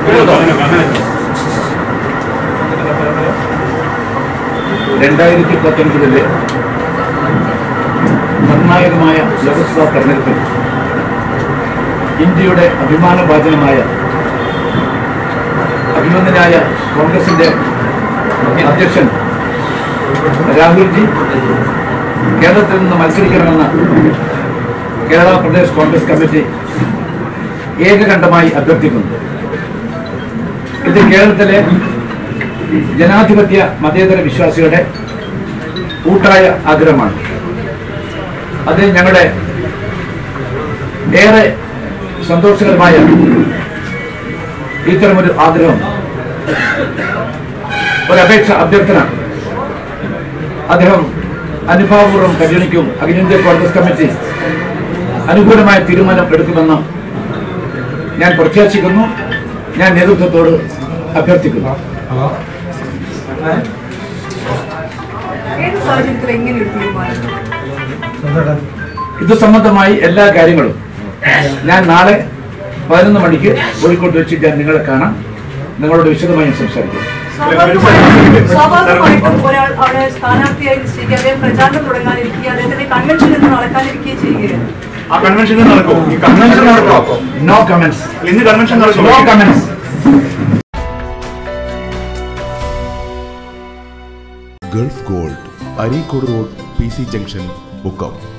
രണ്ടായിരത്തി പത്തൊൻപതിലെ നിർണായകമായ ലോക്സഭാ തെരഞ്ഞെടുപ്പിൽ ഇന്ത്യയുടെ അഭിമാനഭാജനമായ അഭിമന്യനായ കോൺഗ്രസിന്റെ അധ്യക്ഷൻ രാഹുൽജി കേരളത്തിൽ നിന്ന് മത്സരിക്കണമെന്ന് കേരള പ്രദേശ് കോൺഗ്രസ് കമ്മിറ്റി ഏകകണ്ഠമായി അഭ്യർത്ഥിക്കുന്നു ഇത് കേരളത്തിലെ ജനാധിപത്യ മതേതര വിശ്വാസികളുടെ കൂട്ടായ ആഗ്രഹമാണ് അത് ഞങ്ങളുടെ ഏറെ സന്തോഷകരമായ ഇത്തരമൊരു ആഗ്രഹം ഒരപേക്ഷ അഭ്യർത്ഥന അദ്ദേഹം അനുഭാവപൂർവ്വം പരിഗണിക്കും അഖിലേന്ത്യാ കോൺഗ്രസ് കമ്മിറ്റി അനുകൂലമായ തീരുമാനം എടുക്കുമെന്ന് ഞാൻ പ്രത്യാശിക്കുന്നു ഞാൻ നേതൃത്വത്തോട് അഭ്യർത്ഥിക്കുന്നു ഏത് സാഹചര്യത്തിൽ എങ്ങനെ ഒരു തീരുമാനം ഇത് സംബന്ധമായി എല്ലാ കാര്യങ്ങളും ഞാൻ നാളെ പതിനൊന്ന് മണിക്ക് കോഴിക്കോട്ട് വെച്ച് ഞാൻ നിങ്ങളെ കാണാം നിങ്ങളോട് വിശദമായി ഞാൻ സംസാരിക്കും സ്വാഭാവികമായിട്ടും സ്വാഭാവികമായിട്ടും ഒരാൾ അവിടെ സ്ഥാനാർത്ഥിയായി നിശ്ചയിക്കുക അദ്ദേഹം പ്രചാരണം തുടങ്ങാനിരിക്കുക അദ്ദേഹത്തിന്റെ കൺവെൻഷനിൽ നിന്ന് നടക്കാനിരിക്കുകയും ചെയ്യുകയാണ് ആ കൺവെൻഷനിൽ നടക്കും ഈ കൺവെൻഷൻ നടക്കും നോ കമന്റ്സ് ഇന്ന് കൺവെൻഷൻ നടക്കും no comments Gulf gold Areekode road P C junction become